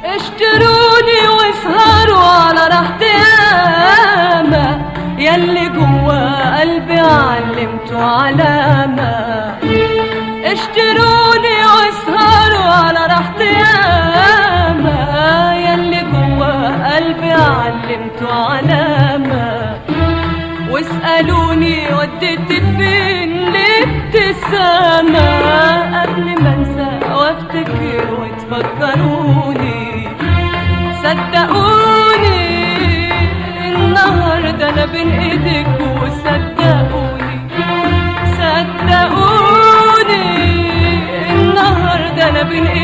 اشتروني واسهروا على راحتي ياما ياللي جوا قلبي علمته علامة اشتروني واسهروا على راحتي ياما ياللي جوا قلبي علمته علامة واسألوني وديت فين الابتسامة قبل ما انسى وافتكر وتفكروني صدقوني النهاردة انا بين ايدك وصدقوني صدقوني النهاردة انا بين ايدك